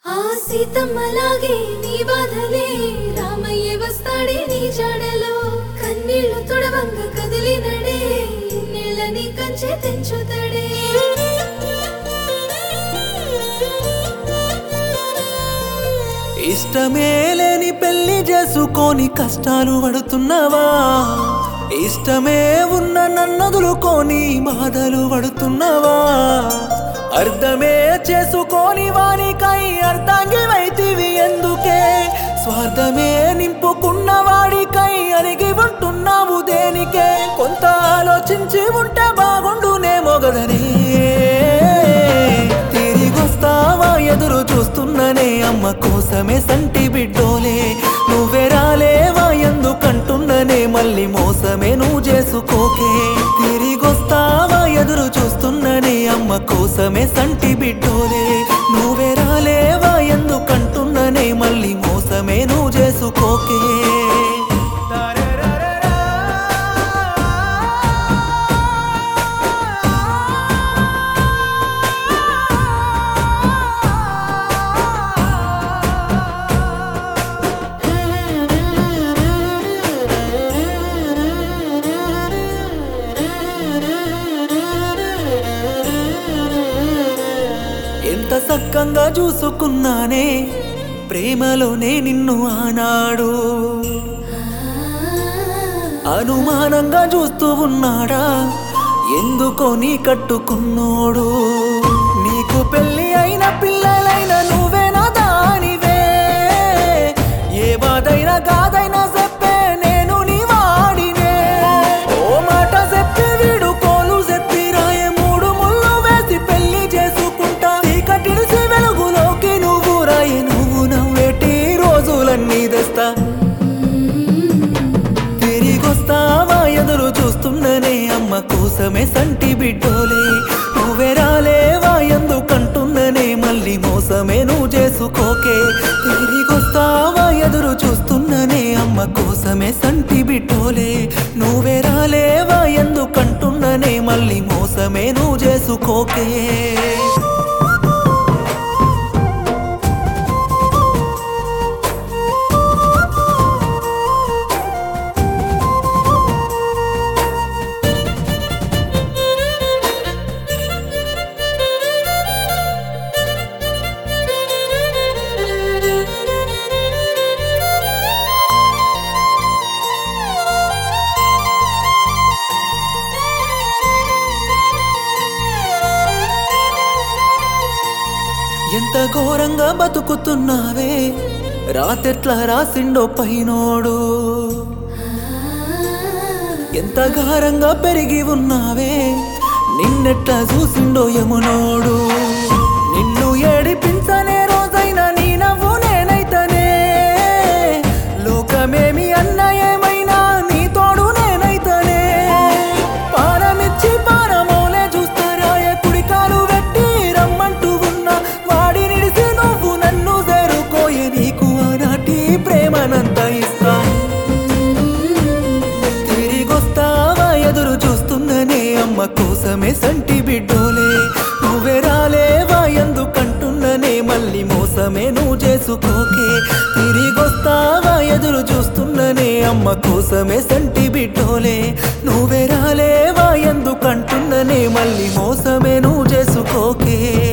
ఆ సీతమ్మలాగే నీ బాధలే రామయ్య వస్తాడే నీ జాడలో కన్నీళ్లు తొడవంగ కదిలినడే ఇన్నేళ్ళని కంచె తెంచుతాడే ఇష్టమే లేని పెళ్లి చేసుకొని కష్టాలు పడుతున్నావా ఇష్టమే ఉన్న నన్నదులుకొని బాధలు పడుతున్నావా అర్థమే చేసుకొని వానికై అర్ధాంగివైతివి ఎందుకే స్వార్థమే నింపుకున్న వాడికై అరిగి ఉంటున్నావు దేనికే కొంత ఆలోచించి ఉంటే బాగుండునే మొగదనే తిరిగొస్తావా ఎదురు చూస్తున్ననే అమ్మ కోసమే సంటి బిడ్డోలే నువ్వే రాలేవా ఎందుకంటున్ననే మళ్ళీ మోసమే నువ్వు చేసుకోకే తిరిగొస్తావా ఎదురు చూస్తున్ననే అమ్మ కోసమే సంటి బిడ్డోలే నువ్వే రాలేవా ఎందుకంటున్ననే మళ్ళీ మోసమే నువ్వు చేసుకోకే ఎంత సక్కంగా చూసుకున్నానే ప్రేమలోనే నిన్ను ఆనాడు అనుమానంగా చూస్తూ ఉన్నాడా ఎందుకో నీ కట్టుకున్నోడు నీకు పెళ్లి అయిన పిల్లలైన నువ్వేనా దానివే ఏ బాధైనా కాదైనా చెప్పే నేను నీ వాడినే ఓ మాట చెప్పి వీడు కోలు చెప్పి రాయే మూడు ముళ్ళు వేసి పెళ్లి చేసుకుంటా చీకటిడిసి వెలుగులోకి నువ్వు రాయే నువ్వు నవ్వేటి రోజులన్నీ తెస్తా తిరిగొస్తావా ఎదురు చూస్తున్ననే అమ్మ కోసమే సంటి బిడ్డోలే నువ్వే రాలేవా ఎందుకంటున్ననే మళ్ళీ మోసమే నువ్వు చేసుకోకే తిరిగొస్తావా ఎదురు చూస్తున్ననే అమ్మ కోసమే సంటి బిడ్డోలే నువ్వే రాలేవా ఎందుకంటున్ననే మళ్ళీ మోసమే నువ్వు చేసుకోకే ఎంత ఘోరంగా బతుకుతున్నావే రాతెట్లా రాసిండో పైనోడు ఎంత ఘారంగా పెరిగి ఉన్నావే నిన్నెట్లా చూసిండో యమునోడు నిన్ను ఏడిపించనే రోజైనా నీ నవ్వు నేనైతనే లోకమేమి అన్న ఏమైనా నీ తోడు నేనైతనే పానమిచ్చి పానమోలే చూస్తారాయ కుడికాలు పెట్టి రమ్మంటూ ఉన్నా వాడి నిడిసి నువ్వు నన్ను చేరుకోయే నీకు ఆనాటి ప్రేమనంత ఇస్తా తిరిగొస్తావా ఎదురు చూస్తుందనే అమ్మ కోసమే సంటి బిడ్డోలే నువ్వే రాలేవా ఎందుకంటున్ననే మళ్ళీ మోసమే నువ్వు చేసుకోకే తిరిగొస్తావా ఎదురు చూస్తున్ననే అమ్మ కోసమే సంటి బిడ్డోలే నువ్వే రాలేవా ఎందుకంటున్ననే మళ్ళీ మోసమే నువ్వు చేసుకోకే